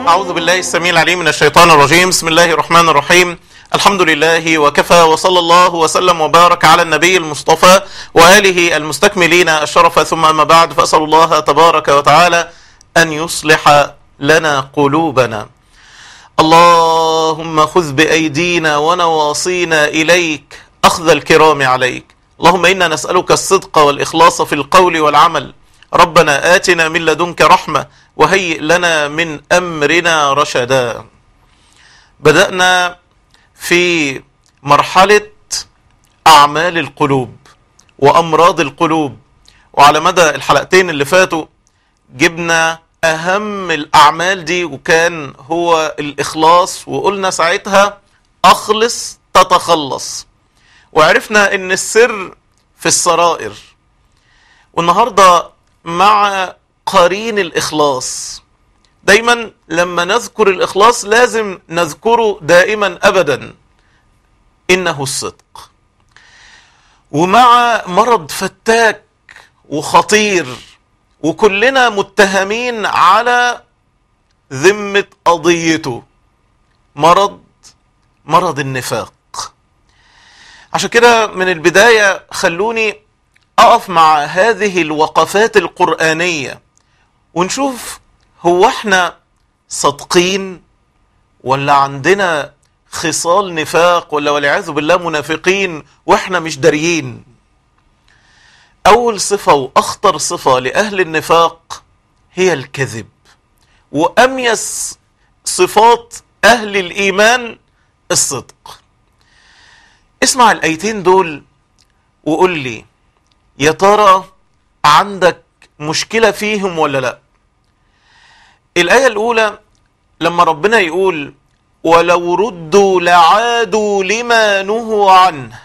أعوذ بالله السميع العليم من الشيطان الرجيم بسم الله الرحمن الرحيم الحمد لله وكفى وصلى الله وسلم وبارك على النبي المصطفى وآله المستكملين الشرف ثم أما بعد فأسأل الله تبارك وتعالى أن يصلح لنا قلوبنا اللهم خذ بأيدينا ونواصينا إليك أخذ الكرام عليك اللهم إنا نسألك الصدق والإخلاص في القول والعمل ربنا آتنا من لدنك رحمة وهيئ لنا من أمرنا رشدا بدأنا في مرحلة أعمال القلوب وأمراض القلوب وعلى مدى الحلقتين اللي فاتوا جبنا أهم الأعمال دي وكان هو الإخلاص وقلنا ساعتها أخلص تتخلص وعرفنا أن السر في السرائر والنهاردة مع قرين الإخلاص دايما لما نذكر الإخلاص لازم نذكره دائما أبدا إنه الصدق ومع مرض فتاك وخطير وكلنا متهمين على ذمة قضيته مرض مرض النفاق عشان كده من البداية خلوني أقف مع هذه الوقفات القرآنية ونشوف هو احنا صادقين ولا عندنا خصال نفاق ولا والعياذ بالله منافقين واحنا مش داريين اول صفة واخطر صفة لاهل النفاق هي الكذب واميز صفات اهل الايمان الصدق اسمع الايتين دول وقول لي يا ترى عندك مشكلة فيهم ولا لا الآية الأولى لما ربنا يقول ولو ردوا لعادوا لما نهوا عنه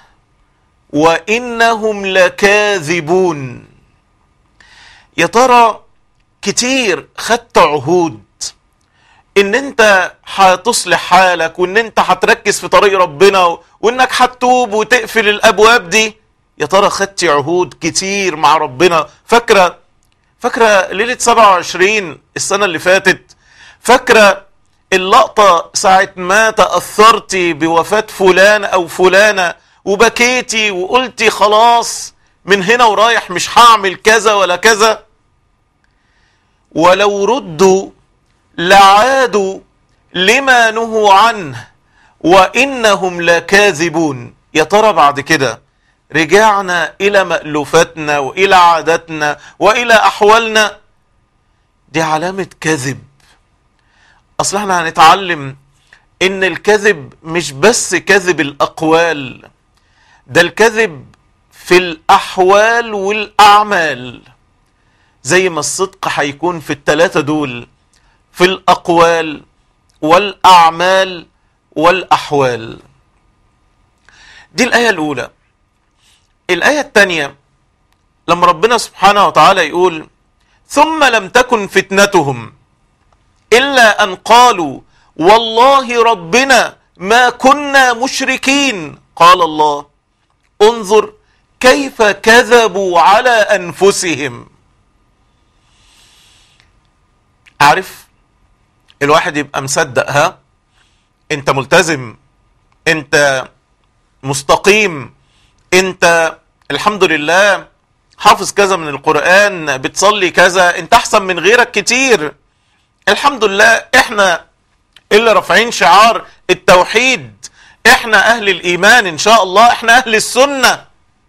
وإنهم لكاذبون يا ترى كتير خدت عهود ان انت هتصلح حالك وان انت هتركز في طريق ربنا وانك هتتوب وتقفل الابواب دي يا ترى خدت عهود كتير مع ربنا فاكره فاكره ليله 27 السنه اللي فاتت فاكره اللقطه ساعه ما تاثرتي بوفاه فلان او فلانه وبكيتي وقلتي خلاص من هنا ورايح مش هعمل كذا ولا كذا ولو ردوا لعادوا لما نهوا عنه وانهم لكاذبون يا ترى بعد كده رجعنا الى مألوفاتنا والى عاداتنا والى احوالنا دي علامة كذب اصل احنا هنتعلم ان الكذب مش بس كذب الاقوال ده الكذب في الاحوال والاعمال زي ما الصدق هيكون في التلاتة دول في الاقوال والاعمال والاحوال دي الايه الاولى الآية الثانية لما ربنا سبحانه وتعالى يقول ثم لم تكن فتنتهم إلا أن قالوا والله ربنا ما كنا مشركين قال الله انظر كيف كذبوا على أنفسهم عارف الواحد يبقى مصدق ها انت ملتزم انت مستقيم انت الحمد لله حافظ كذا من القرآن بتصلي كذا انت احسن من غيرك كتير الحمد لله احنا اللي رافعين شعار التوحيد احنا اهل الايمان ان شاء الله احنا اهل السنة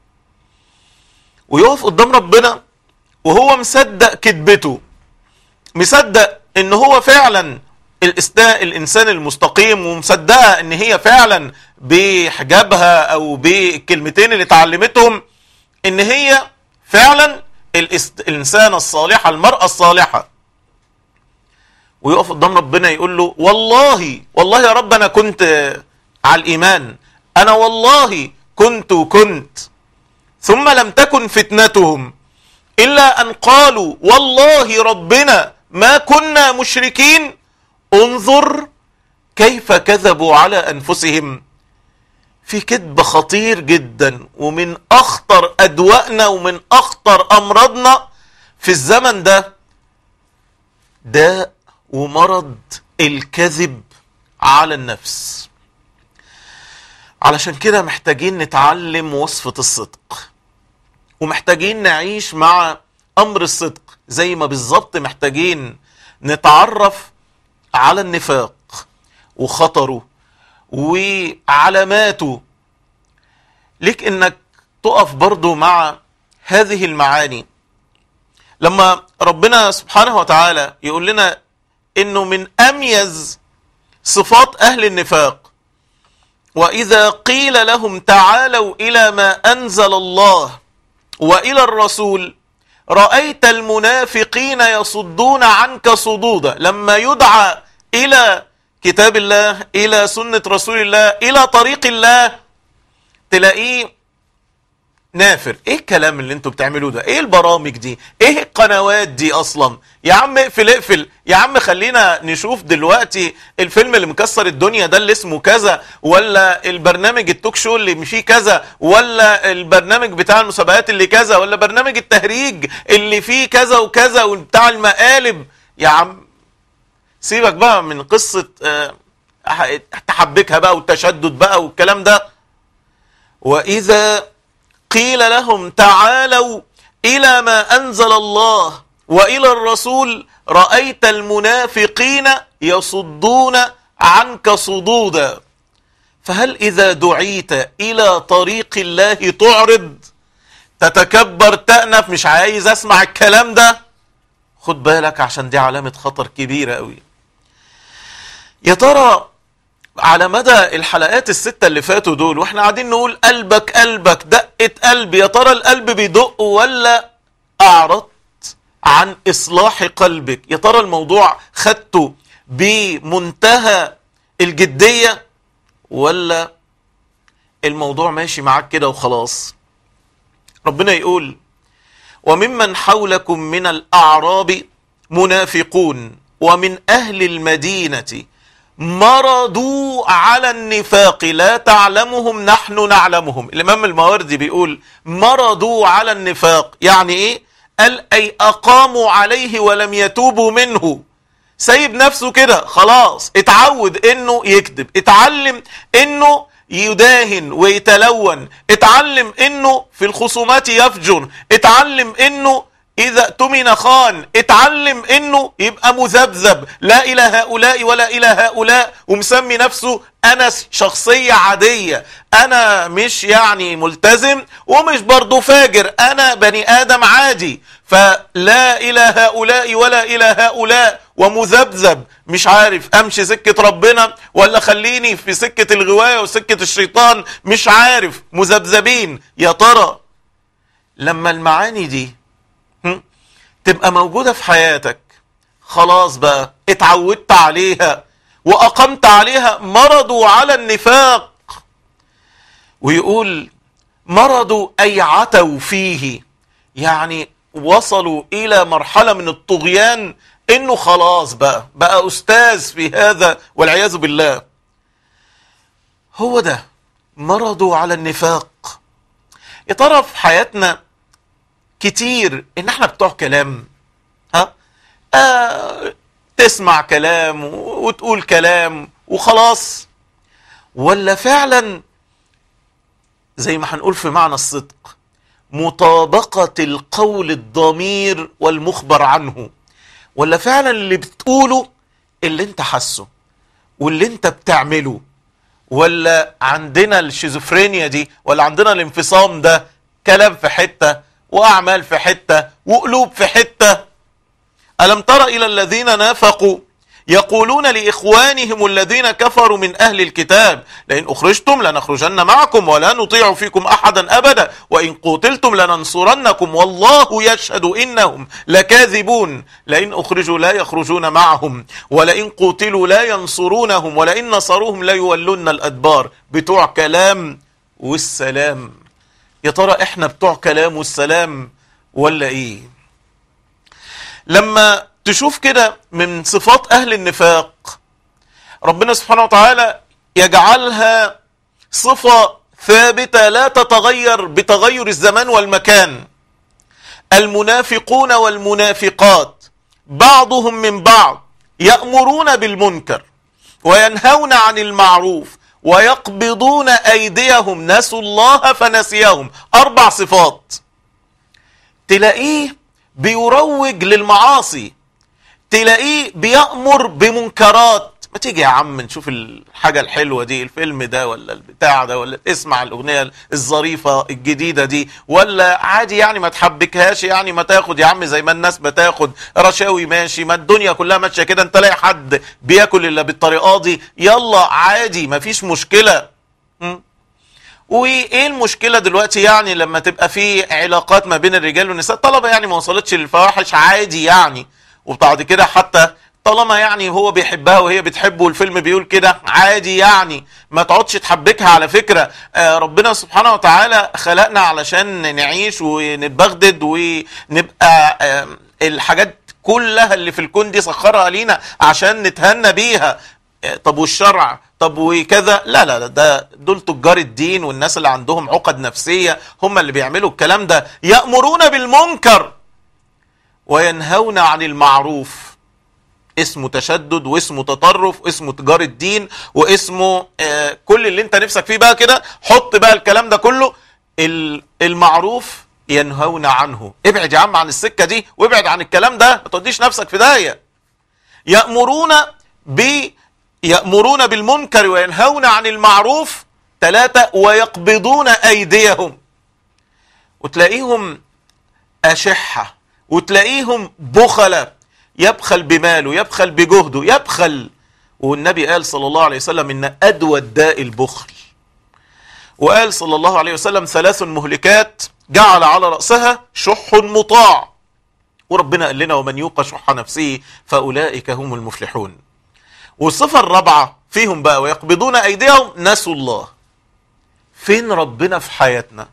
ويقف قدام ربنا وهو مصدق كذبته مصدق ان هو فعلا الانسان المستقيم ومصدقه ان هي فعلا بحجابها او بالكلمتين اللي اتعلمتهم ان هي فعلا الانسانه الصالحه المراه الصالحه ويقف قدام ربنا يقول له والله والله يا رب انا كنت على الايمان انا والله كنت وكنت ثم لم تكن فتنتهم الا ان قالوا والله ربنا ما كنا مشركين انظر كيف كذبوا على انفسهم في كذب خطير جدا ومن اخطر ادوائنا ومن اخطر امراضنا في الزمن ده داء ومرض الكذب على النفس علشان كده محتاجين نتعلم وصفة الصدق ومحتاجين نعيش مع أمر الصدق زي ما بالظبط محتاجين نتعرف على النفاق وخطره وعلاماته ليك انك تقف برضو مع هذه المعاني لما ربنا سبحانه وتعالى يقول لنا انه من اميز صفات اهل النفاق واذا قيل لهم تعالوا الى ما انزل الله والى الرسول رايت المنافقين يصدون عنك صدودا لما يدعى الى كتاب الله الى سنه رسول الله الى طريق الله تلاقيه نافر ايه الكلام اللي انتوا بتعملوه ده ايه البرامج دي ايه القنوات دي اصلا يا عم اقفل اقفل يا عم خلينا نشوف دلوقتي الفيلم اللي مكسر الدنيا ده اللي اسمه كذا ولا البرنامج التوك شو اللي فيه كذا ولا البرنامج بتاع المسابقات اللي كذا ولا برنامج التهريج اللي فيه كذا وكذا وبتاع المقالب يا عم سيبك بقى من قصة اه تحبكها بقى والتشدد بقى والكلام ده واذا قيل لهم تعالوا الى ما انزل الله والى الرسول رايت المنافقين يصدون عنك صدودا فهل اذا دعيت الى طريق الله تعرض تتكبر تأنف مش عايز اسمع الكلام ده خد بالك عشان دي علامة خطر كبيرة قوي يا ترى على مدى الحلقات الستة اللي فاتوا دول واحنا قاعدين نقول قلبك قلبك دقة قلب يا ترى القلب بيدق ولا اعرضت عن اصلاح قلبك يا ترى الموضوع خدته بمنتهى الجدية ولا الموضوع ماشي معاك كده وخلاص ربنا يقول وممن حولكم من الاعراب منافقون ومن اهل المدينه مرضوا على النفاق لا تعلمهم نحن نعلمهم الامام الماوردي بيقول مرضوا على النفاق يعني ايه قال اي اقاموا عليه ولم يتوبوا منه سايب نفسه كده خلاص اتعود انه يكذب اتعلم انه يداهن ويتلون اتعلم انه في الخصومات يفجر اتعلم انه إذا اؤتمن خان اتعلم انه يبقى مذبذب لا الى هؤلاء ولا الى هؤلاء ومسمي نفسه انا شخصية عادية انا مش يعني ملتزم ومش برضو فاجر انا بني ادم عادي فلا الى هؤلاء ولا الى هؤلاء ومذبذب مش عارف امشي سكة ربنا ولا خليني في سكة الغواية وسكة الشيطان مش عارف مذبذبين يا ترى لما المعاني دي تبقى موجودة في حياتك خلاص بقى اتعودت عليها وأقمت عليها مرضوا على النفاق ويقول مرضوا أي عتوا فيه يعني وصلوا إلى مرحلة من الطغيان إنه خلاص بقى بقى أستاذ في هذا والعياذ بالله هو ده مرضوا على النفاق يا ترى في حياتنا كتير ان احنا بتوع كلام ها آه تسمع كلام وتقول كلام وخلاص ولا فعلا زي ما هنقول في معنى الصدق مطابقة القول الضمير والمخبر عنه ولا فعلا اللي بتقوله اللي انت حاسه واللي انت بتعمله ولا عندنا الشيزوفرينيا دي ولا عندنا الانفصام ده كلام في حته واعمال في حته وقلوب في حته الم تر الى الذين نافقوا يقولون لاخوانهم الذين كفروا من اهل الكتاب لئن اخرجتم لنخرجن معكم ولا نطيع فيكم احدا ابدا وان قتلتم لننصرنكم والله يشهد انهم لكاذبون لئن اخرجوا لا يخرجون معهم ولئن قتلوا لا ينصرونهم ولئن نصروهم لا يولون الادبار بتوع كلام والسلام يا ترى احنا بتوع كلام والسلام ولا ايه لما تشوف كده من صفات اهل النفاق ربنا سبحانه وتعالى يجعلها صفة ثابتة لا تتغير بتغير الزمان والمكان المنافقون والمنافقات بعضهم من بعض يأمرون بالمنكر وينهون عن المعروف ويقبضون أيديهم نسوا الله فنسيهم أربع صفات تلاقيه بيروج للمعاصي تلاقيه بيأمر بمنكرات ما تيجي يا عم نشوف الحاجة الحلوة دي الفيلم ده ولا البتاع ده ولا اسمع الأغنية الظريفة الجديدة دي ولا عادي يعني ما تحبكهاش يعني ما تاخد يا عم زي ما الناس بتاخد رشاوي ماشي ما الدنيا كلها ماشية كده انت لاقي حد بياكل الا بالطريقة دي يلا عادي ما فيش مشكلة م? وايه المشكله دلوقتي يعني لما تبقى في علاقات ما بين الرجال والنساء طالما يعني ما وصلتش للفواحش عادي يعني وبعد كده حتى طالما يعني هو بيحبها وهي بتحبه والفيلم بيقول كده عادي يعني ما تقعدش تحبكها على فكرة آه ربنا سبحانه وتعالى خلقنا علشان نعيش ونتبغدد ونبقى آه الحاجات كلها اللي في الكون دي سخرها لينا عشان نتهنى بيها آه طب والشرع طب وكذا لا لا لا ده دول تجار الدين والناس اللي عندهم عقد نفسية هم اللي بيعملوا الكلام ده يأمرون بالمنكر وينهون عن المعروف اسمه تشدد واسمه تطرف واسمه تجارة دين واسمه آه كل اللي انت نفسك فيه بقى كده حط بقى الكلام ده كله المعروف ينهون عنه ابعد يا عم عن السكة دي وابعد عن الكلام ده ما توديش نفسك في داهية يأمرون ب يأمرون بالمنكر وينهون عن المعروف ثلاثة ويقبضون أيديهم وتلاقيهم أشحة وتلاقيهم بخلة يبخل بماله يبخل بجهده يبخل والنبي قال صلى الله عليه وسلم إن أدوى الداء البخل وقال صلى الله عليه وسلم ثلاث مهلكات جعل على رأسها شح مطاع وربنا قال لنا ومن يوق شح نفسه فأولئك هم المفلحون والصفة الرابعة فيهم بقى ويقبضون أيديهم نسوا الله فين ربنا في حياتنا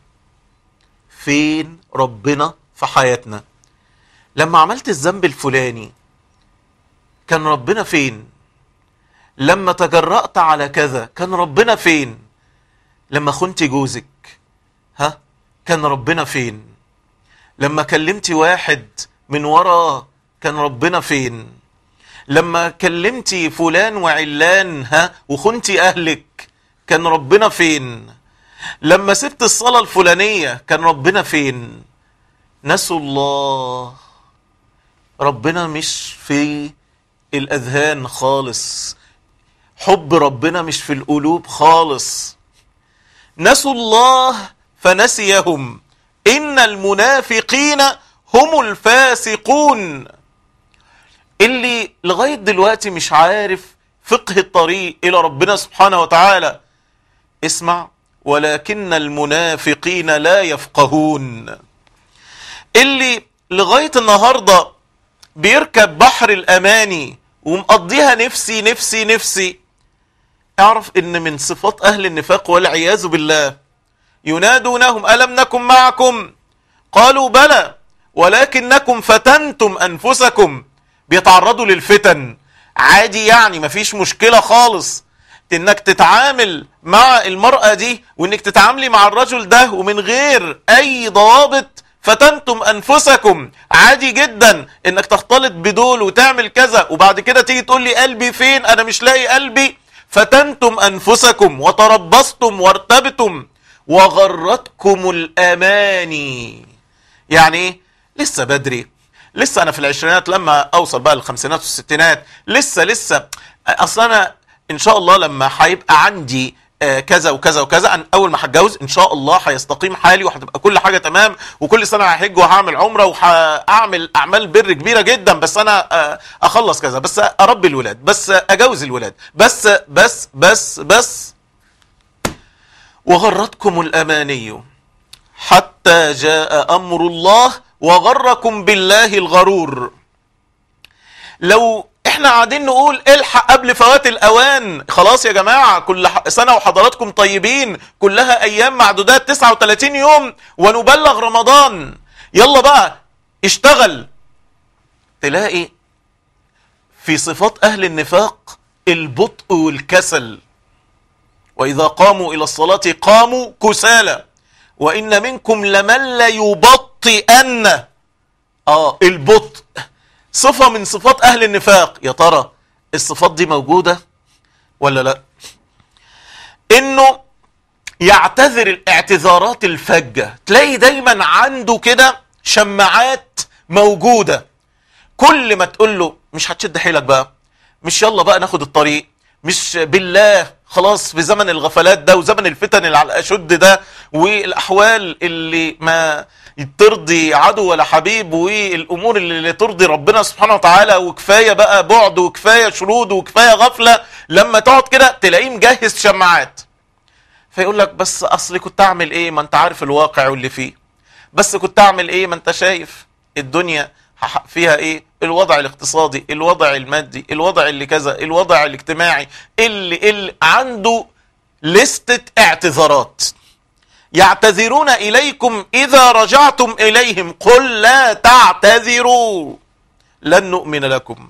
فين ربنا في حياتنا لما عملت الذنب الفلاني كان ربنا فين لما تجرأت على كذا كان ربنا فين لما خنت جوزك ها كان ربنا فين لما كلمت واحد من ورا كان ربنا فين لما كلمتي فلان وعلان ها وخنتي اهلك كان ربنا فين لما سبت الصلاة الفلانية كان ربنا فين نسوا الله ربنا مش في الاذهان خالص حب ربنا مش في القلوب خالص نسوا الله فنسيهم ان المنافقين هم الفاسقون اللي لغاية دلوقتي مش عارف فقه الطريق إلى ربنا سبحانه وتعالى اسمع ولكن المنافقين لا يفقهون اللي لغاية النهاردة بيركب بحر الأماني ومقضيها نفسي نفسي نفسي اعرف ان من صفات أهل النفاق والعياذ بالله ينادونهم ألم نكن معكم قالوا بلى ولكنكم فتنتم أنفسكم بيتعرضوا للفتن عادي يعني مفيش مشكلة خالص انك تتعامل مع المرأة دي وانك تتعاملي مع الرجل ده ومن غير اي ضوابط فتنتم انفسكم عادي جدا انك تختلط بدول وتعمل كذا وبعد كده تيجي تقول لي قلبي فين انا مش لاقي قلبي فتنتم انفسكم وتربصتم وارتبتم وغرتكم الاماني يعني ايه لسه بدري لسه انا في العشرينات لما اوصل بقى للخمسينات والستينات لسه لسه اصل انا ان شاء الله لما هيبقى عندي آه كذا وكذا وكذا أن اول ما هتجوز ان شاء الله هيستقيم حالي وهتبقى كل حاجه تمام وكل سنه هحج وهعمل عمره وهعمل اعمال بر كبيره جدا بس انا آه اخلص كذا بس اربي الولاد بس اجوز الولاد بس بس بس بس وغرتكم الاماني حتى جاء امر الله وغركم بالله الغرور لو احنا قاعدين نقول الحق قبل فوات الاوان خلاص يا جماعة كل سنة وحضراتكم طيبين كلها ايام معدودات 39 يوم ونبلغ رمضان يلا بقى اشتغل تلاقي في صفات اهل النفاق البطء والكسل واذا قاموا الى الصلاة قاموا كسالى وان منكم لمن ليبطئن اه البطء صفة من صفات أهل النفاق يا ترى الصفات دي موجودة ولا لا انه يعتذر الاعتذارات الفجة تلاقي دايما عنده كده شماعات موجودة كل ما تقول له مش هتشد حيلك بقى مش يلا بقى ناخد الطريق مش بالله خلاص في زمن الغفلات ده وزمن الفتن اللي على الاشد ده والاحوال اللي ما ترضي عدو ولا حبيب والامور اللي ترضي ربنا سبحانه وتعالى وكفايه بقى بعد وكفايه شرود وكفايه غفله لما تقعد كده تلاقيه مجهز شماعات فيقول لك بس اصلي كنت اعمل ايه ما انت عارف الواقع واللي فيه بس كنت اعمل ايه ما انت شايف الدنيا فيها ايه الوضع الاقتصادي الوضع المادي الوضع اللي كذا الوضع الاجتماعي اللي, اللي عنده لستة اعتذارات يعتذرون إليكم إذا رجعتم إليهم قل لا تعتذروا لن نؤمن لكم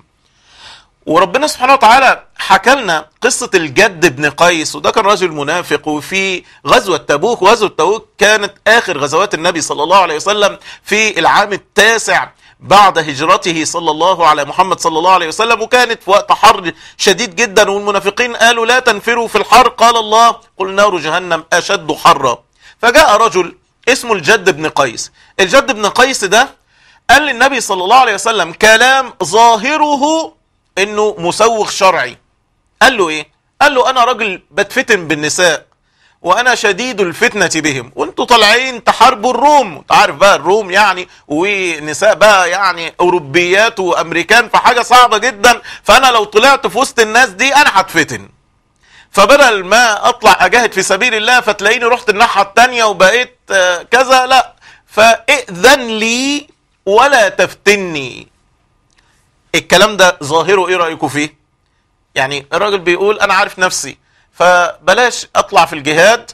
وربنا سبحانه وتعالى حكى لنا قصة الجد بن قيس وده كان رجل منافق وفي غزوة تبوك وغزوة تبوك كانت آخر غزوات النبي صلى الله عليه وسلم في العام التاسع بعد هجرته صلى الله على محمد صلى الله عليه وسلم وكانت في وقت حر شديد جدا والمنافقين قالوا لا تنفروا في الحر قال الله قل نار جهنم أشد حرا فجاء رجل اسمه الجد بن قيس الجد بن قيس ده قال للنبي صلى الله عليه وسلم كلام ظاهره انه مسوغ شرعي قال له ايه قال له انا راجل بتفتن بالنساء وانا شديد الفتنة بهم وانتوا طالعين تحاربوا الروم انت عارف بقى الروم يعني ونساء بقى يعني اوروبيات وامريكان فحاجة صعبة جدا فانا لو طلعت في وسط الناس دي انا هتفتن فبدل ما اطلع اجاهد في سبيل الله فتلاقيني رحت الناحية التانية وبقيت كذا لا فائذن لي ولا تفتني الكلام ده ظاهره ايه رأيكم فيه يعني الراجل بيقول انا عارف نفسي فبلاش اطلع في الجهاد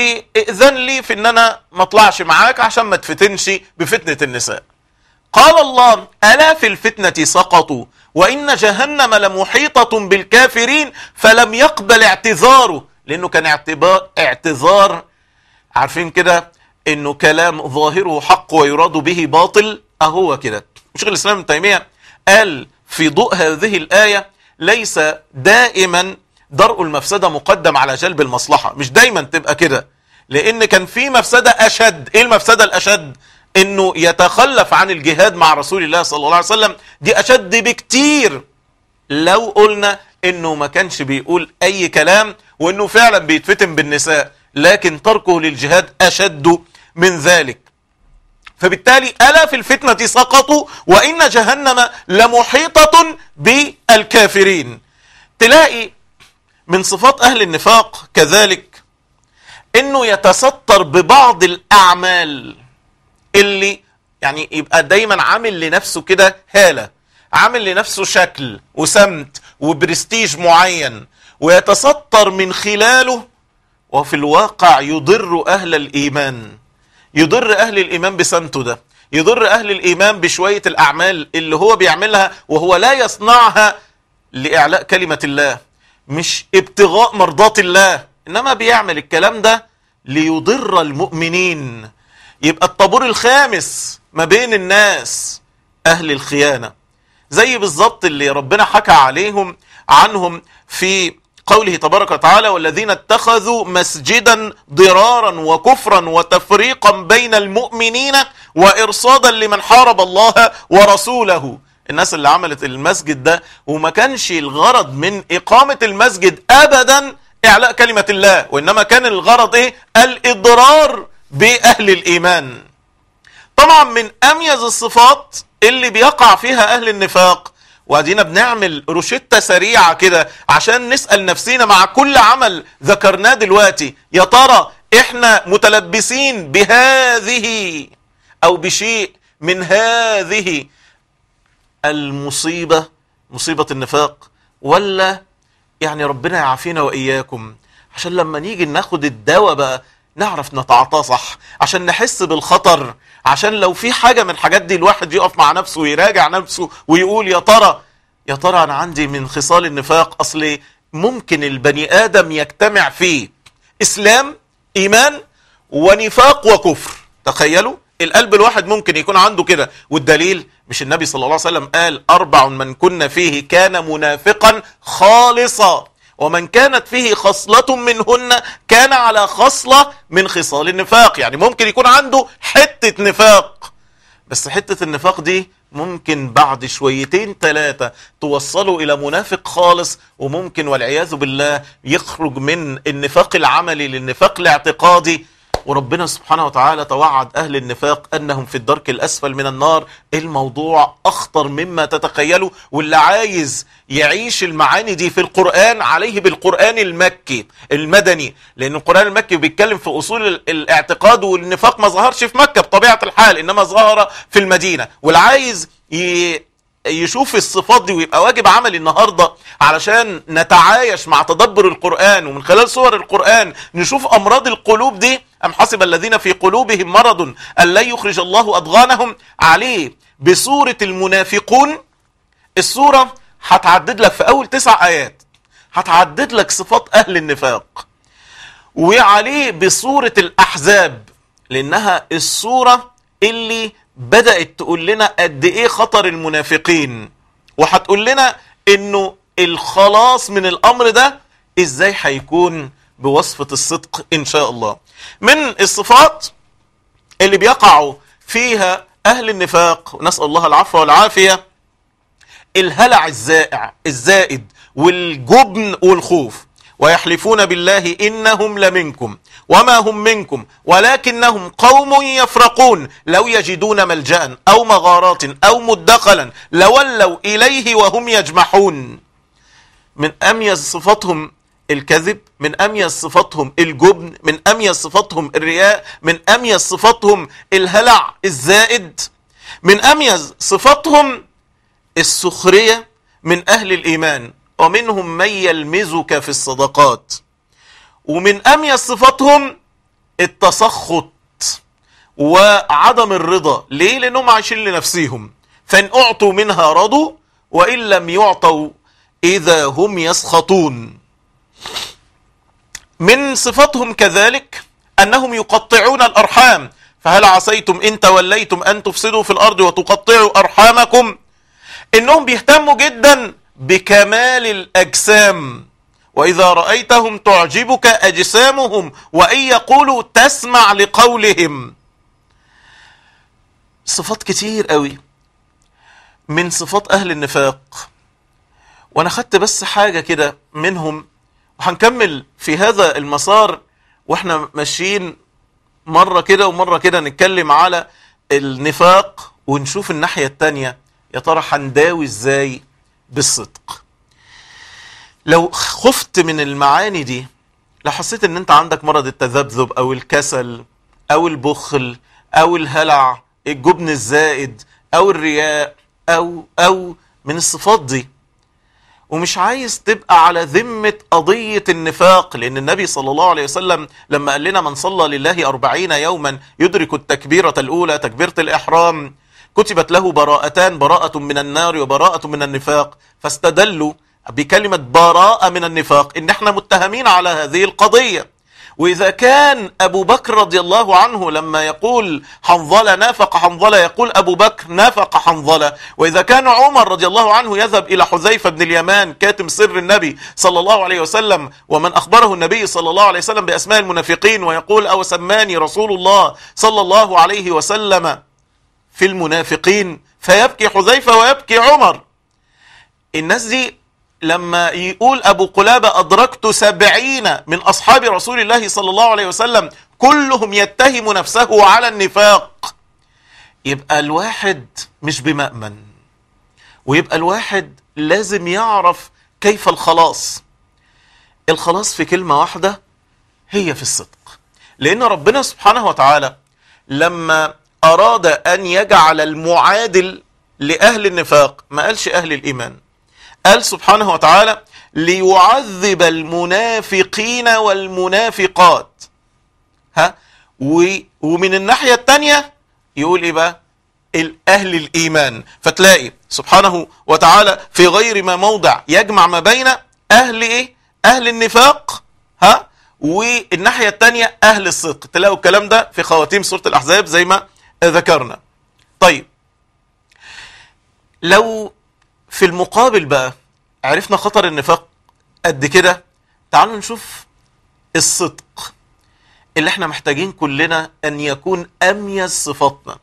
واذن لي في ان انا ما اطلعش معاك عشان ما تفتنش بفتنة النساء قال الله ألا في الفتنة سقطوا وإن جهنم لمحيطة بالكافرين فلم يقبل اعتذاره لأنه كان اعتبار اعتذار عارفين كده انه كلام ظاهره حق ويراد به باطل اهو كده شيخ الاسلام ابن تيميه قال في ضوء هذه الايه ليس دائما درء المفسده مقدم على جلب المصلحه مش دايما تبقى كده لان كان في مفسده اشد ايه المفسده الاشد انه يتخلف عن الجهاد مع رسول الله صلى الله عليه وسلم دي اشد بكتير لو قلنا انه ما كانش بيقول اي كلام وانه فعلا بيتفتن بالنساء لكن تركه للجهاد اشد من ذلك فبالتالي ألا في الفتنة سقطوا وإن جهنم لمحيطة بالكافرين تلاقي من صفات أهل النفاق كذلك أنه يتستر ببعض الأعمال اللي يعني يبقى دايما عامل لنفسه كده هالة عامل لنفسه شكل وسمت وبرستيج معين ويتستر من خلاله وفي الواقع يضر أهل الإيمان يضر أهل الإيمان بسمته ده يضر أهل الإيمان بشوية الأعمال اللي هو بيعملها وهو لا يصنعها لإعلاء كلمة الله مش ابتغاء مرضات الله إنما بيعمل الكلام ده ليضر المؤمنين يبقى الطابور الخامس ما بين الناس أهل الخيانة زي بالظبط اللي ربنا حكى عليهم عنهم في قوله تبارك وتعالى والذين اتخذوا مسجدا ضرارا وكفرا وتفريقا بين المؤمنين وإرصادا لمن حارب الله ورسوله الناس اللي عملت المسجد ده وما كانش الغرض من إقامة المسجد أبدا إعلاء كلمة الله وإنما كان الغرض إيه الإضرار بأهل الإيمان طبعا من أميز الصفات اللي بيقع فيها أهل النفاق وادينا بنعمل روشتة سريعة كده عشان نسأل نفسينا مع كل عمل ذكرناه دلوقتي يا ترى احنا متلبسين بهذه او بشيء من هذه المصيبة مصيبة النفاق ولا يعني ربنا يعافينا وإياكم عشان لما نيجي ناخد الدواء بقى نعرف نتعاطاه صح عشان نحس بالخطر عشان لو في حاجة من الحاجات دي الواحد يقف مع نفسه ويراجع نفسه ويقول يا ترى يا ترى أنا عندي من خصال النفاق أصل ممكن البني آدم يجتمع فيه إسلام إيمان ونفاق وكفر تخيلوا القلب الواحد ممكن يكون عنده كده والدليل مش النبي صلى الله عليه وسلم قال أربع من كن فيه كان منافقا خالصا ومن كانت فيه خصلة منهن كان على خصلة من خصال النفاق يعني ممكن يكون عنده حتة نفاق بس حتة النفاق دي ممكن بعد شويتين ثلاثة توصلوا إلى منافق خالص وممكن والعياذ بالله يخرج من النفاق العملي للنفاق الاعتقادي وربنا سبحانه وتعالى توعد أهل النفاق أنهم في الدرك الأسفل من النار الموضوع أخطر مما تتخيلوا واللي عايز يعيش المعاني دي في القرآن عليه بالقرآن المكي المدني لأن القرآن المكي بيتكلم في أصول الاعتقاد والنفاق ما ظهرش في مكة بطبيعة الحال إنما ظهر في المدينة واللي عايز ي... يشوف الصفات دي ويبقى واجب عملي النهارده علشان نتعايش مع تدبر القرآن ومن خلال صور القرآن نشوف أمراض القلوب دي أم حسب الذين في قلوبهم مرض أن لا يخرج الله أضغانهم عليه بسورة المنافقون السورة هتعدد لك في أول تسع آيات هتعدد لك صفات أهل النفاق وعليه بسورة الأحزاب لأنها السورة اللي بدأت تقول لنا قد ايه خطر المنافقين وهتقول لنا انه الخلاص من الامر ده ازاي هيكون بوصفة الصدق ان شاء الله من الصفات اللي بيقعوا فيها اهل النفاق ونسأل الله العفو والعافية الهلع الزائع الزائد والجبن والخوف ويحلفون بالله إنهم لمنكم وما هم منكم ولكنهم قوم يفرقون لو يجدون ملجأ أو مغارات أو مدخلا لولوا إليه وهم يجمحون من أميز صفاتهم الكذب من أميز صفاتهم الجبن من أميز صفاتهم الرياء من أميز صفاتهم الهلع الزائد من أميز صفاتهم السخرية من أهل الإيمان ومنهم من يلمزك في الصدقات ومن أميز صفاتهم التسخط وعدم الرضا ليه لأنهم عايشين لنفسهم فإن أعطوا منها رضوا وإن لم يعطوا إذا هم يسخطون من صفاتهم كذلك أنهم يقطعون الأرحام فهل عسيتم إن توليتم أن تفسدوا في الأرض وتقطعوا أرحامكم إنهم بيهتموا جدا بكمال الأجسام وإذا رأيتهم تعجبك أجسامهم وإن يقولوا تسمع لقولهم صفات كتير قوي من صفات أهل النفاق وأنا خدت بس حاجة كده منهم وهنكمل في هذا المسار وإحنا ماشيين مرة كده ومرة كده نتكلم على النفاق ونشوف الناحية التانية يا ترى هنداوي ازاي بالصدق لو خفت من المعاني دي لو حسيت ان انت عندك مرض التذبذب او الكسل او البخل او الهلع الجبن الزائد او الرياء او او من الصفات دي ومش عايز تبقى على ذمة قضية النفاق لأن النبي صلى الله عليه وسلم لما قال لنا من صلى لله أربعين يوما يدرك التكبيرة الأولى تكبيرة الإحرام كتبت له براءتان براءة من النار وبراءة من النفاق فاستدلوا بكلمة براءة من النفاق إن احنا متهمين على هذه القضية وإذا كان أبو بكر رضي الله عنه لما يقول حنظلة نافق حنظلة يقول أبو بكر نافق حنظلة وإذا كان عمر رضي الله عنه يذهب إلى حذيفة بن اليمان كاتم سر النبي صلى الله عليه وسلم ومن أخبره النبي صلى الله عليه وسلم بأسماء المنافقين ويقول أو سماني رسول الله صلى الله عليه وسلم في المنافقين فيبكي حذيفة ويبكي عمر الناس دي لما يقول أبو قلابة أدركت سبعين من أصحاب رسول الله صلى الله عليه وسلم كلهم يتهم نفسه على النفاق يبقى الواحد مش بمأمن ويبقى الواحد لازم يعرف كيف الخلاص الخلاص في كلمة واحدة هي في الصدق لأن ربنا سبحانه وتعالى لما أراد أن يجعل المعادل لأهل النفاق ما قالش أهل الإيمان قال سبحانه وتعالى ليعذب المنافقين والمنافقات ها ومن الناحية التانية يقول ايه بقى اهل الايمان فتلاقي سبحانه وتعالى في غير ما موضع يجمع ما بين اهل ايه اهل النفاق ها والناحية التانية اهل الصدق تلاقوا الكلام ده في خواتيم سورة الاحزاب زي ما ذكرنا طيب لو في المقابل بقى عرفنا خطر النفاق قد كده تعالوا نشوف الصدق اللي احنا محتاجين كلنا ان يكون اميز صفاتنا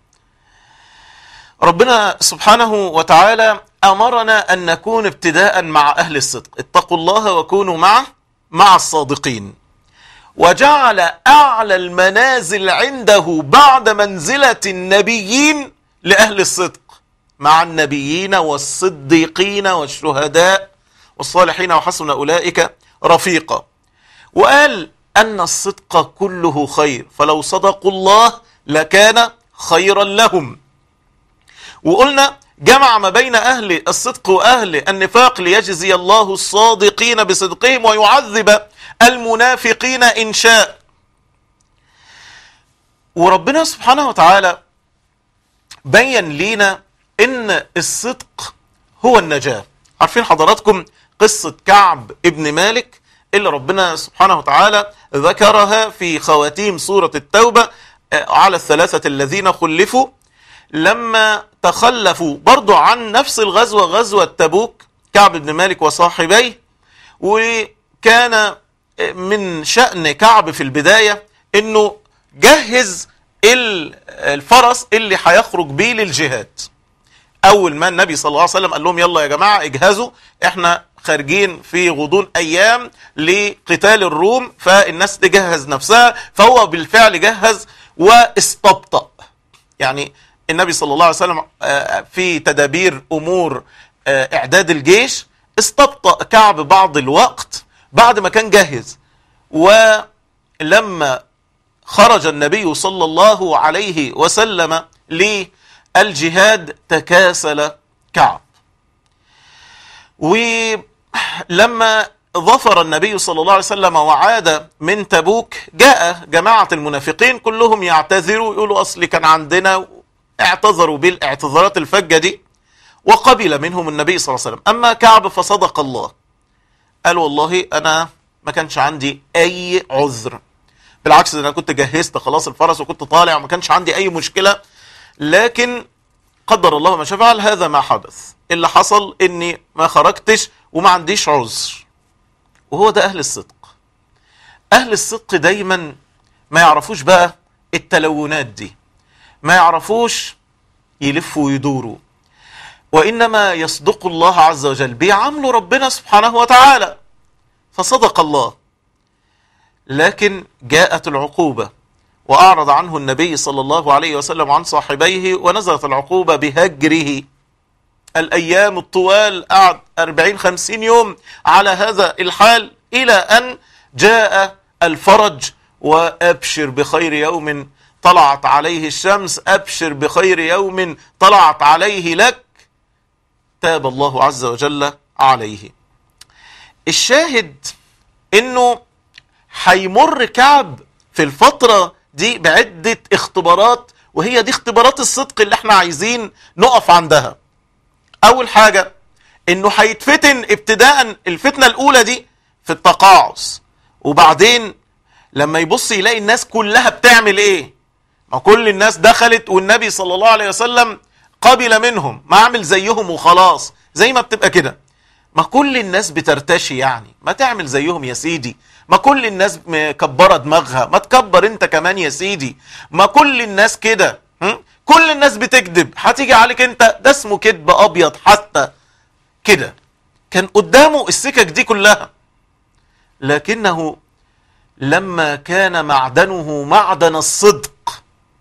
ربنا سبحانه وتعالى امرنا ان نكون ابتداء مع اهل الصدق اتقوا الله وكونوا مع مع الصادقين وجعل اعلى المنازل عنده بعد منزله النبيين لاهل الصدق مع النبيين والصديقين والشهداء والصالحين وحسن اولئك رفيقا وقال ان الصدق كله خير فلو صدقوا الله لكان خيرا لهم وقلنا جمع ما بين أهل الصدق وأهل النفاق ليجزي الله الصادقين بصدقهم ويعذب المنافقين إن شاء وربنا سبحانه وتعالى بين لينا إن الصدق هو النجاة عارفين حضراتكم قصة كعب ابن مالك اللي ربنا سبحانه وتعالى ذكرها في خواتيم سورة التوبة على الثلاثة الذين خلفوا لما تخلفوا برضو عن نفس الغزوة غزوة تبوك كعب بن مالك وصاحبيه وكان من شأن كعب في البداية انه جهز الفرس اللي هيخرج بيه للجهاد اول ما النبي صلى الله عليه وسلم قال لهم يلا يا جماعة اجهزوا احنا خارجين في غضون ايام لقتال الروم فالناس تجهز نفسها فهو بالفعل جهز واستبطأ يعني النبي صلى الله عليه وسلم في تدابير امور اعداد الجيش استبطأ كعب بعض الوقت بعد ما كان جاهز ولما خرج النبي صلى الله عليه وسلم للجهاد تكاسل كعب ولما ظفر النبي صلى الله عليه وسلم وعاد من تبوك جاء جماعة المنافقين كلهم يعتذروا يقولوا أصل كان عندنا اعتذروا بالاعتذارات الفجة دي وقبل منهم النبي صلى الله عليه وسلم أما كعب فصدق الله قال والله أنا ما كانش عندي أي عذر بالعكس أنا كنت جهزت خلاص الفرس وكنت طالع وما كانش عندي أي مشكلة لكن قدر الله ما شاء فعل هذا ما حدث اللي حصل اني ما خرجتش وما عنديش عذر وهو ده اهل الصدق اهل الصدق دايما ما يعرفوش بقى التلونات دي ما يعرفوش يلفوا ويدوروا وانما يصدق الله عز وجل بيعاملوا ربنا سبحانه وتعالى فصدق الله لكن جاءت العقوبه وأعرض عنه النبي صلى الله عليه وسلم عن صاحبيه ونزلت العقوبة بهجره الأيام الطوال قعد 40-50 يوم على هذا الحال إلى أن جاء الفرج وأبشر بخير يوم طلعت عليه الشمس أبشر بخير يوم طلعت عليه لك تاب الله عز وجل عليه الشاهد انه هيمر كعب في الفترة دي بعدة اختبارات وهي دي اختبارات الصدق اللي احنا عايزين نقف عندها اول حاجة انه هيتفتن ابتداء الفتنة الاولى دي في التقاعس وبعدين لما يبص يلاقي الناس كلها بتعمل ايه ما كل الناس دخلت والنبي صلى الله عليه وسلم قبل منهم ما اعمل زيهم وخلاص زي ما بتبقى كده ما كل الناس بترتشي يعني ما تعمل زيهم يا سيدي ما كل الناس مكبرة دماغها ما تكبر انت كمان يا سيدي ما كل الناس كده كل الناس بتكذب هتيجي عليك انت ده اسمه كذب ابيض حتى كده كان قدامه السكك دي كلها لكنه لما كان معدنه معدن الصدق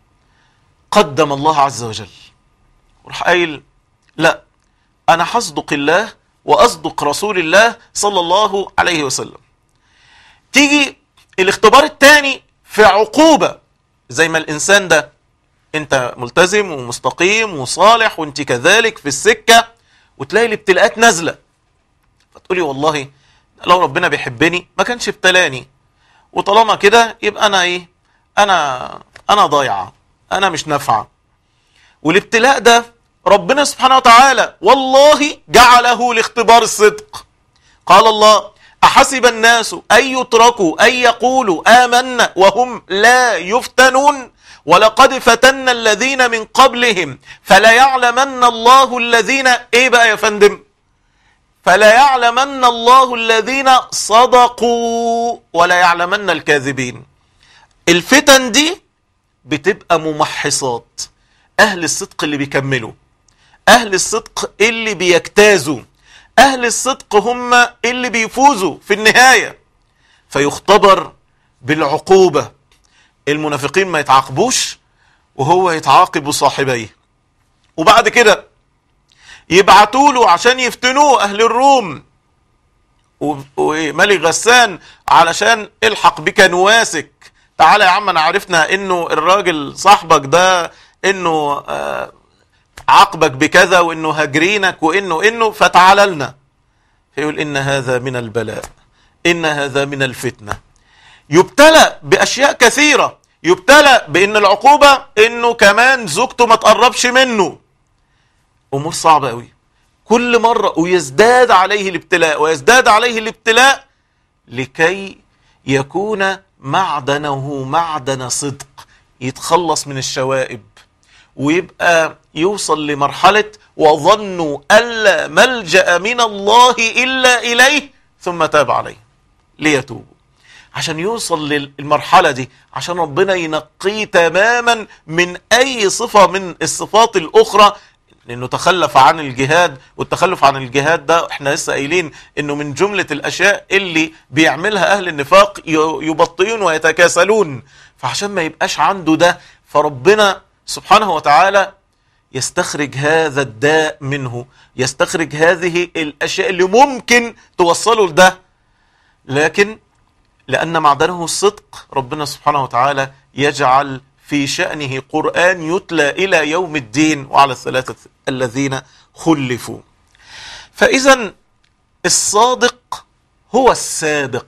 قدم الله عز وجل وراح قايل لا انا هصدق الله واصدق رسول الله صلى الله عليه وسلم تيجي الاختبار الثاني في عقوبة زي ما الإنسان ده أنت ملتزم ومستقيم وصالح وأنت كذلك في السكة وتلاقي الابتلاءات نازلة فتقولي والله لو ربنا بيحبني ما كانش ابتلاني وطالما كده يبقى أنا إيه أنا أنا ضايعة أنا مش نافعة والابتلاء ده ربنا سبحانه وتعالى والله جعله لاختبار الصدق قال الله أحسب الناس أن يتركوا أن يقولوا آمنا وهم لا يفتنون ولقد فتنا الذين من قبلهم فلا يعلمن الله الذين ايه بقى يا فندم فلا يعلمن الله الذين صدقوا ولا يعلمن الكاذبين الفتن دي بتبقى ممحصات اهل الصدق اللي بيكملوا اهل الصدق اللي بيجتازوا اهل الصدق هم اللي بيفوزوا في النهاية فيختبر بالعقوبة المنافقين ما يتعاقبوش وهو يتعاقب صاحبيه وبعد كده يبعتوا له عشان يفتنوه اهل الروم وملك غسان علشان الحق بك نواسك تعالى يا عم انا عرفنا انه الراجل صاحبك ده انه آه عاقبك بكذا وانه هجرينك وانه انه فتعال لنا فيقول ان هذا من البلاء ان هذا من الفتنة يبتلى باشياء كثيرة يبتلى بان العقوبة انه كمان زوجته ما تقربش منه امور صعبة قوي كل مرة ويزداد عليه الابتلاء ويزداد عليه الابتلاء لكي يكون معدنه معدن صدق يتخلص من الشوائب ويبقى يوصل لمرحلة وظنوا ألا ملجأ من الله إلا إليه ثم تاب عليه ليتوبوا عشان يوصل للمرحلة دي عشان ربنا ينقيه تماما من أي صفة من الصفات الأخرى لأنه تخلف عن الجهاد والتخلف عن الجهاد ده احنا لسه قايلين انه من جملة الاشياء اللي بيعملها اهل النفاق يبطئون ويتكاسلون فعشان ما يبقاش عنده ده فربنا سبحانه وتعالى يستخرج هذا الداء منه يستخرج هذه الاشياء اللي ممكن توصله لده لكن لان معدنه الصدق ربنا سبحانه وتعالى يجعل في شأنه قرآن يتلى إلى يوم الدين وعلى الثلاثة الذين خلفوا فإذا الصادق هو السابق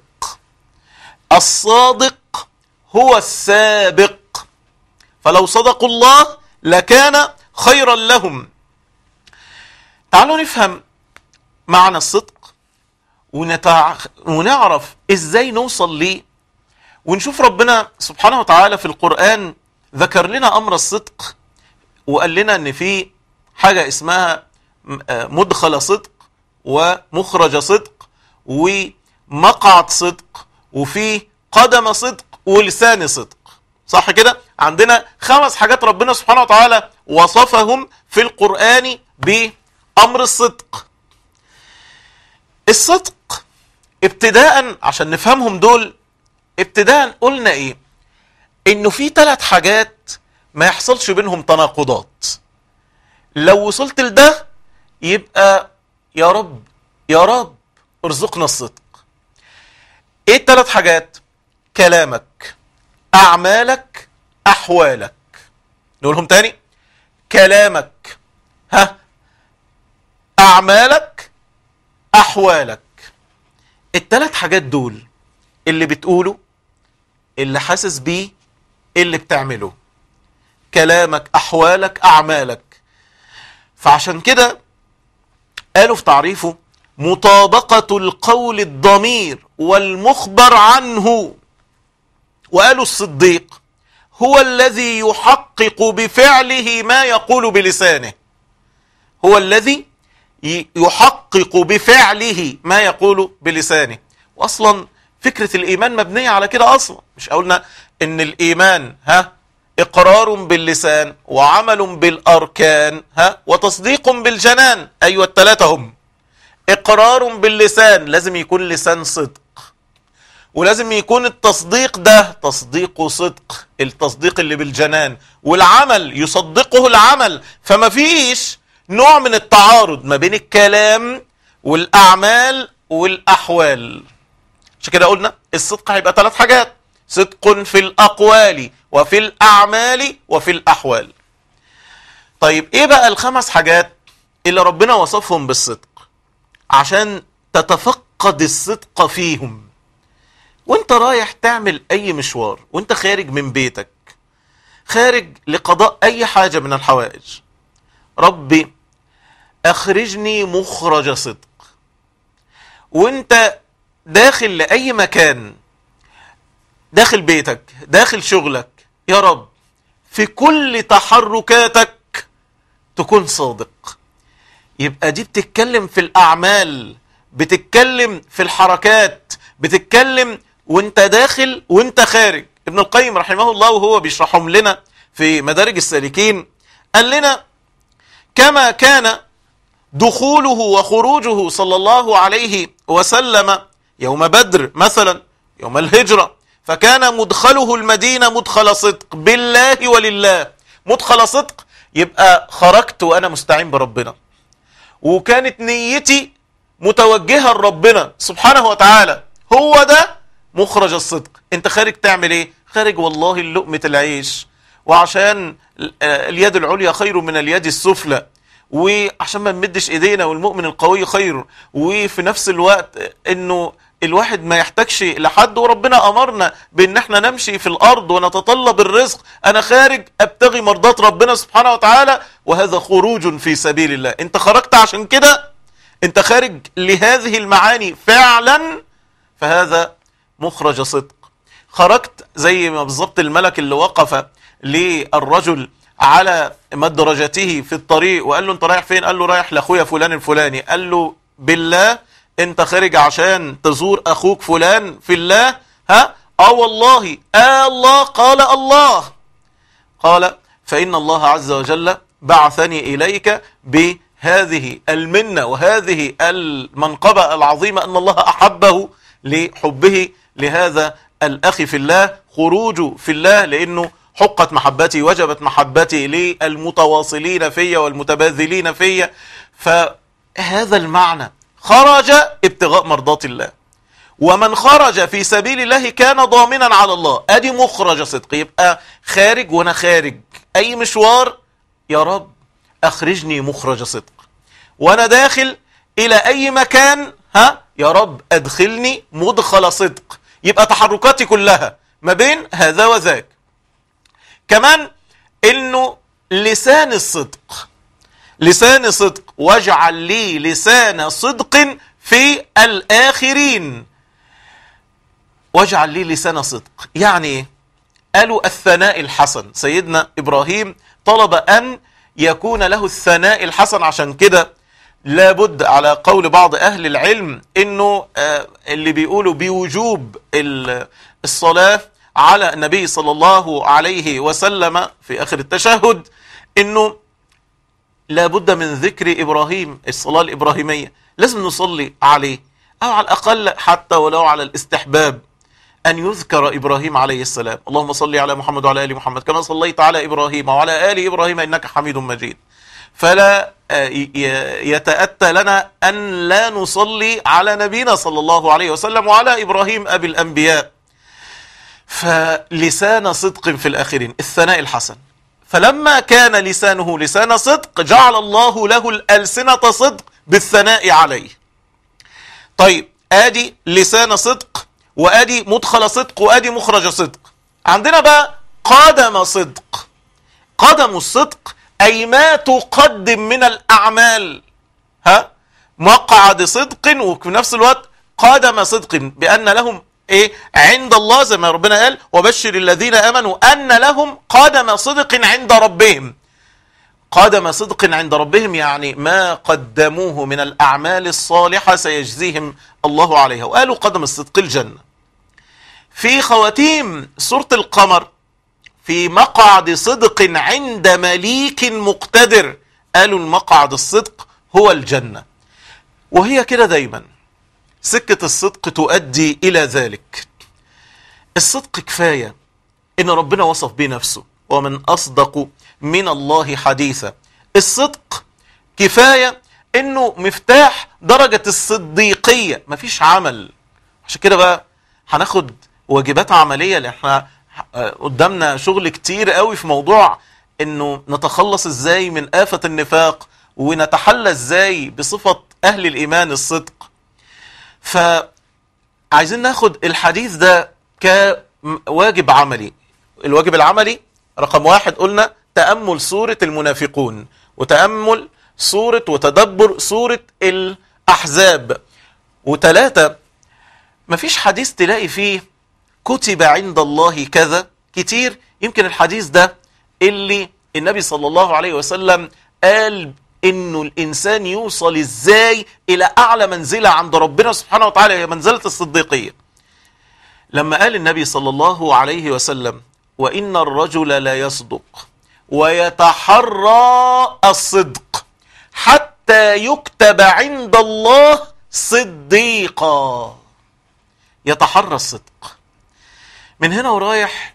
الصادق هو السابق فلو صدقوا الله لكان خيرا لهم تعالوا نفهم معنى الصدق ونتع... ونعرف ازاي نوصل ليه ونشوف ربنا سبحانه وتعالى في القرآن ذكر لنا أمر الصدق وقال لنا أن في حاجة اسمها مدخل صدق ومخرج صدق ومقعد صدق وفي قدم صدق ولسان صدق صح كده عندنا خمس حاجات ربنا سبحانه وتعالى وصفهم في القرآن بأمر الصدق الصدق ابتداء عشان نفهمهم دول ابتداء قلنا ايه انه في ثلاث حاجات ما يحصلش بينهم تناقضات لو وصلت لده يبقى يا رب يا رب ارزقنا الصدق ايه الثلاث حاجات كلامك اعمالك احوالك نقولهم تاني كلامك ها اعمالك احوالك الثلاث حاجات دول اللي بتقوله اللي حاسس بيه اللي بتعمله كلامك احوالك اعمالك فعشان كده قالوا في تعريفه مطابقة القول الضمير والمخبر عنه وقالوا الصديق هو الذي يحقق بفعله ما يقول بلسانه هو الذي يحقق بفعله ما يقول بلسانه واصلا فكرة الايمان مبنية على كده اصلا مش قلنا ان الايمان ها اقرار باللسان وعمل بالاركان ها وتصديق بالجنان ايوه الثلاثة هم اقرار باللسان لازم يكون لسان صدق ولازم يكون التصديق ده تصديق صدق التصديق اللي بالجنان والعمل يصدقه العمل فما فيش نوع من التعارض ما بين الكلام والاعمال والاحوال عشان كده قلنا الصدق هيبقى ثلاث حاجات صدق في الاقوال وفي الاعمال وفي الاحوال طيب ايه بقى الخمس حاجات اللي ربنا وصفهم بالصدق عشان تتفقد الصدق فيهم وانت رايح تعمل اي مشوار وانت خارج من بيتك خارج لقضاء اي حاجة من الحوائج ربي اخرجني مخرج صدق وانت داخل لاي مكان داخل بيتك داخل شغلك يا رب في كل تحركاتك تكون صادق يبقى دي بتتكلم في الأعمال بتتكلم في الحركات بتتكلم وانت داخل وانت خارج ابن القيم رحمه الله وهو بيشرحهم لنا في مدارج السالكين قال لنا كما كان دخوله وخروجه صلى الله عليه وسلم يوم بدر مثلا يوم الهجرة فكان مدخله المدينة مدخل صدق بالله ولله مدخل صدق يبقى خرجت وأنا مستعين بربنا وكانت نيتي متوجهة لربنا سبحانه وتعالى هو ده مخرج الصدق انت خارج تعمل ايه خارج والله اللقمة العيش وعشان اليد العليا خير من اليد السفلى وعشان ما نمدش ايدينا والمؤمن القوي خير وفي نفس الوقت انه الواحد ما يحتاجش لحد وربنا امرنا بان احنا نمشي في الارض ونتطلب الرزق انا خارج ابتغي مرضات ربنا سبحانه وتعالى وهذا خروج في سبيل الله انت خرجت عشان كده انت خارج لهذه المعاني فعلا فهذا مخرج صدق خرجت زي ما بالظبط الملك اللي وقف للرجل على مدرجته في الطريق وقال له انت رايح فين قال له رايح لاخويا فلان الفلاني قال له بالله انت خارج عشان تزور اخوك فلان في الله ها اه والله آه الله قال الله قال فإن الله عز وجل بعثني إليك بهذه المنة وهذه المنقبة العظيمة أن الله أحبه لحبه لهذا الأخ في الله خروجه في الله لأنه حقت محبتي وجبت محبتي للمتواصلين فيا والمتباذلين فيا فهذا المعنى خرج ابتغاء مرضات الله ومن خرج في سبيل الله كان ضامنا على الله ادي مخرج صدق يبقى خارج وانا خارج اي مشوار يا رب اخرجني مخرج صدق وانا داخل الى اي مكان ها يا رب ادخلني مدخل صدق يبقى تحركاتي كلها ما بين هذا وذاك كمان انه لسان الصدق لسان صدق واجعل لي لسان صدق في الآخرين واجعل لي لسان صدق يعني ايه قالوا الثناء الحسن سيدنا إبراهيم طلب أن يكون له الثناء الحسن عشان كده لابد على قول بعض أهل العلم أنه اللي بيقولوا بوجوب الصلاة على النبي صلى الله عليه وسلم في آخر التشهد أنه لابد من ذكر إبراهيم الصلاة الإبراهيمية لازم نصلي عليه أو على الأقل حتى ولو على الاستحباب أن يذكر إبراهيم عليه السلام اللهم صل على محمد وعلى آل محمد كما صليت على إبراهيم وعلى آل إبراهيم إنك حميد مجيد فلا يتأتى لنا أن لا نصلي على نبينا صلى الله عليه وسلم وعلى إبراهيم أبي الأنبياء فلسان صدق في الآخرين الثناء الحسن فلما كان لسانه لسان صدق جعل الله له الألسنة صدق بالثناء عليه طيب ادي لسان صدق وادي مدخل صدق وادي مخرج صدق عندنا بقى قدم صدق قدم الصدق اي ما تقدم من الاعمال ها مقعد صدق وفي نفس الوقت قدم صدق بان لهم ايه عند الله زي ما ربنا قال وبشر الذين امنوا ان لهم قدم صدق عند ربهم قدم صدق عند ربهم يعني ما قدموه من الاعمال الصالحه سيجزيهم الله عليها وقالوا قدم الصدق الجنه في خواتيم سوره القمر في مقعد صدق عند مليك مقتدر قالوا المقعد الصدق هو الجنه وهي كده دايما سكة الصدق تؤدي إلى ذلك الصدق كفاية إن ربنا وصف به نفسه ومن أصدق من الله حديثا الصدق كفاية إنه مفتاح درجة الصديقية مفيش عمل عشان كده بقى هناخد واجبات عملية لأن احنا قدامنا شغل كتير قوي في موضوع إنه نتخلص إزاي من آفة النفاق ونتحلى إزاي بصفة أهل الإيمان الصدق فعايزين ناخد الحديث ده كواجب عملي الواجب العملي رقم واحد قلنا تأمل سورة المنافقون وتأمل سورة وتدبر سورة الأحزاب وثلاثة مفيش حديث تلاقي فيه كتب عند الله كذا كتير يمكن الحديث ده اللي النبي صلى الله عليه وسلم قال انه الانسان يوصل ازاي الى اعلى منزله عند ربنا سبحانه وتعالى هي منزله الصديقيه لما قال النبي صلى الله عليه وسلم وان الرجل لا يصدق ويتحرى الصدق حتى يكتب عند الله صديقا يتحرى الصدق من هنا ورايح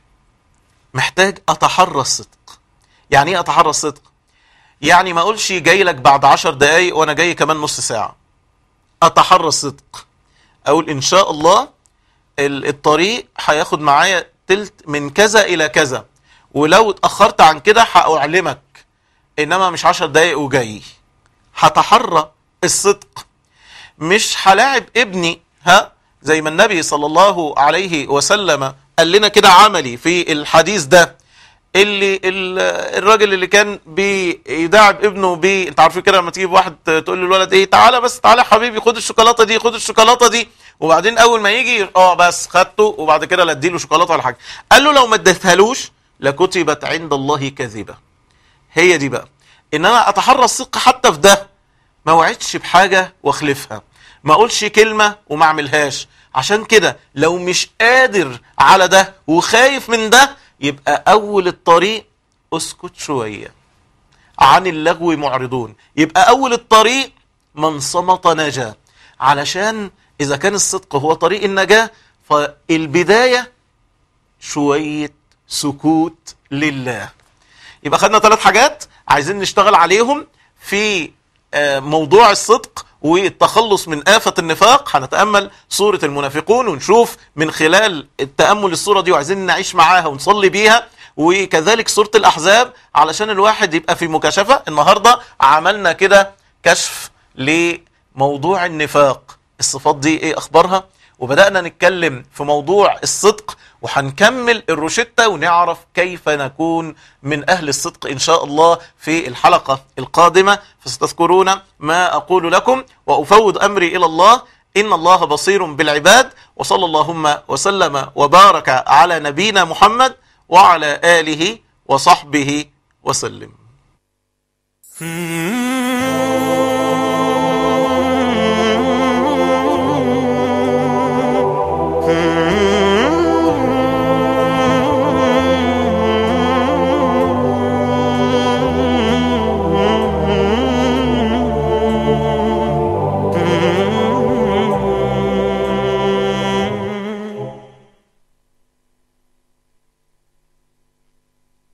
محتاج اتحرى الصدق يعني ايه اتحرى الصدق يعني ما اقولش جاي لك بعد عشر دقايق وانا جاي كمان نص ساعة اتحرى الصدق اقول ان شاء الله الطريق هياخد معايا تلت من كذا الى كذا ولو اتأخرت عن كده هأعلمك انما مش عشر دقايق وجاي هتحرى الصدق مش هلاعب ابني ها زي ما النبي صلى الله عليه وسلم قال لنا كده عملي في الحديث ده اللي الراجل اللي كان بيداعب ابنه ب انت عارفين كده لما تجيب واحد تقول للولد ايه تعالى بس تعالى يا حبيبي خد الشوكولاته دي خد الشوكولاته دي وبعدين اول ما يجي اه بس خدته وبعد كده لا اديله شوكولاته ولا حاجه قال له لو ما اديتهالوش لكتبت عند الله كذبه هي دي بقى ان انا اتحرى الصدق حتى في ده ما وعدش بحاجه واخلفها ما اقولش كلمه وما اعملهاش عشان كده لو مش قادر على ده وخايف من ده يبقى اول الطريق اسكت شويه عن اللغو معرضون يبقى اول الطريق من صمت نجا علشان اذا كان الصدق هو طريق النجاه فالبدايه شويه سكوت لله يبقى خدنا ثلاث حاجات عايزين نشتغل عليهم في موضوع الصدق والتخلص من آفة النفاق هنتأمل سورة المنافقون ونشوف من خلال التأمل السورة دي وعايزين نعيش معاها ونصلي بيها وكذلك سورة الأحزاب علشان الواحد يبقى في مكاشفة النهاردة عملنا كده كشف لموضوع النفاق الصفات دي ايه أخبارها وبدأنا نتكلم في موضوع الصدق وهنكمل الروشتة ونعرف كيف نكون من أهل الصدق إن شاء الله في الحلقة القادمة فستذكرون ما أقول لكم وأفوض أمري إلى الله إن الله بصير بالعباد وصلى اللهم وسلم وبارك على نبينا محمد وعلى آله وصحبه وسلم